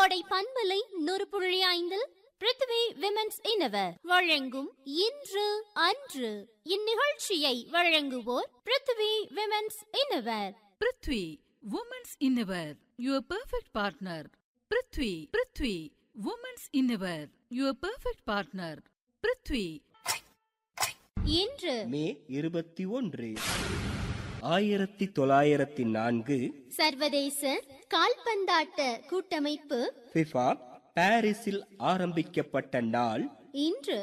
கோடை பண்பலை நூறு புள்ளி ஐந்தில் பிருத்திவி விமென்ஸ் இனவர் வழங்கும் இன்று அன்று இந்நிகழ்ச்சியை வழங்குவோர் Prithvi women's innerwear Prithvi women's innerwear your perfect partner Prithvi Prithvi women's innerwear your perfect partner Prithvi இன்று மே இருபத்தி ஒன்று ஆயிரத்தி தொள்ளாயிரத்தி நான்கு சர்வதேச கால்பந்தாட்ட கூட்டமைப்பு ஃபிஃபா பாரிஸில் ஆரம்பிக்கப்பட்ட நாள் இன்று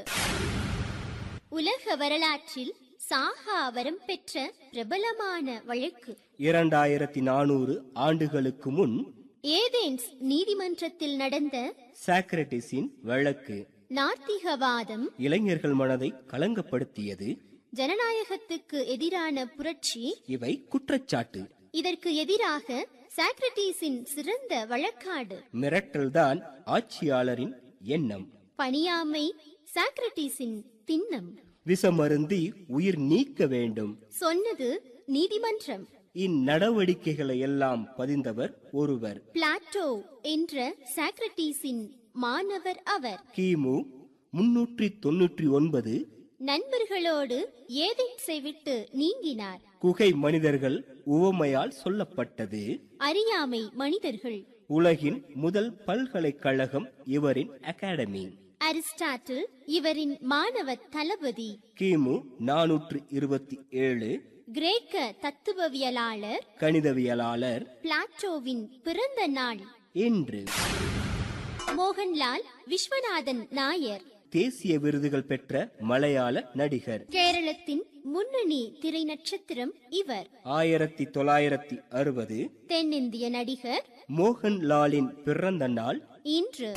உலக வரலாற்றில் சாகா வரம் பெற்ற பிரபலமான வழக்கு இரண்டாயிரத்தி நானூறு ஆண்டுகளுக்கு முன் ஏதேன்ஸ் நீதிமன்றத்தில் நடந்த சாக்ரட்டிஸின் வழக்கு நாத்திகவாதம் இளைஞர்கள் மனதை கலங்கப்படுத்தியது ஜனநாயகத்துக்கு எதிரான புரட்சி இவை குற்றச்சாட்டு இதற்கு எதிராக சாக்ரட்டிஸின் சிறந்த வழக்காடு மிரட்டல்தான் ஆட்சியாளரின் எண்ணம் பணியாமை சாக்ரட்டிஸின் திண்ணம் விஷமருந்தி உயிர் நீக்க வேண்டும் சொன்னது நீதிமன்றம் இந்நடவடிக்கைகளை எல்லாம் பதிந்தவர் ஒருவர் பிளாட்டோ என்ற சாக்ரட்டிஸின் மாணவர் அவர் கிமு முன்னூற்றி தொன்னூற்றி ஒன்பது நண்பர்களோடு ஏதென்ஸை விட்டு நீங்கினார் குகை மனிதர்கள் உவமையால் சொல்லப்பட்டது அறியாமை மனிதர்கள் உலகின் முதல் பல்கலைக்கழகம் இவரின் அகாடமி அரிஸ்டாட்டில் இவரின் மாணவ தளபதி கிமு நானூற்று இருபத்தி ஏழு கிரேக்க தத்துவவியலாளர் கணிதவியலாளர் பிளாட்டோவின் பிறந்த நாள் என்று மோகன்லால் விஸ்வநாதன் நாயர் தேசிய விருதுகள் பெற்ற மலையாள நடிகர் கேரளத்தின் முன்னணி திரை நட்சத்திரம் இவர் ஆயிரத்தி தொள்ளாயிரத்தி அறுபது தென்னிந்திய நடிகர் மோகன்லாலின் பிறந்த நாள் இன்று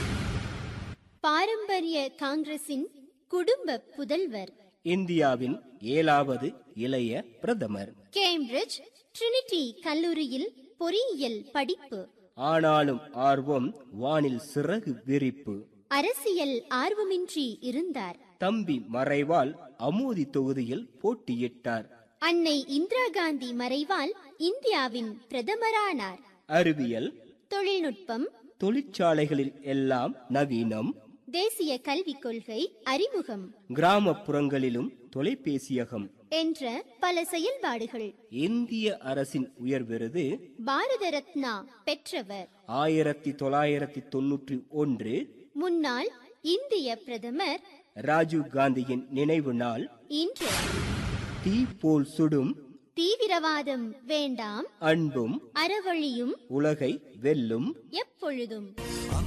பாரம்பரிய காங்கிரசின் குடும்ப புதல்வர் இந்தியாவின் ஏழாவது இளைய பிரதமர் கேம்பிரிட்ஜ் ட்ரினிட்டி கல்லூரியில் பொறியியல் படிப்பு ஆனாலும் ஆர்வம் வானில் சிறகு விரிப்பு அரசியல் ஆர்வமின்றி இருந்தார் தம்பி மறைவால் அமோதி தொகுதியில் போட்டியிட்டார் அன்னை இந்திரா காந்தி மறைவால் இந்தியாவின் பிரதமரானார் அறிவியல் தொழில்நுட்பம் தொழிற்சாலைகளில் எல்லாம் நவீனம் தேசிய கல்விக் கொள்கை அறிமுகம் கிராமப்புறங்களிலும் தொலைபேசியகம் என்ற பல செயல்பாடுகள் இந்திய அரசின் உயர் விருது பாரத ரத்னா பெற்றவர் ஆயிரத்தி தொள்ளாயிரத்தி தொன்னூற்றி ஒன்று முன்னாள் இந்திய பிரதமர் ராஜீவ் காந்தியின் நினைவு நாள் இன்று தீ போல் சுடும் தீவிரவாதம் வேண்டாம் அன்பும் அறவழியும் உலகை வெல்லும் எப்பொழுதும்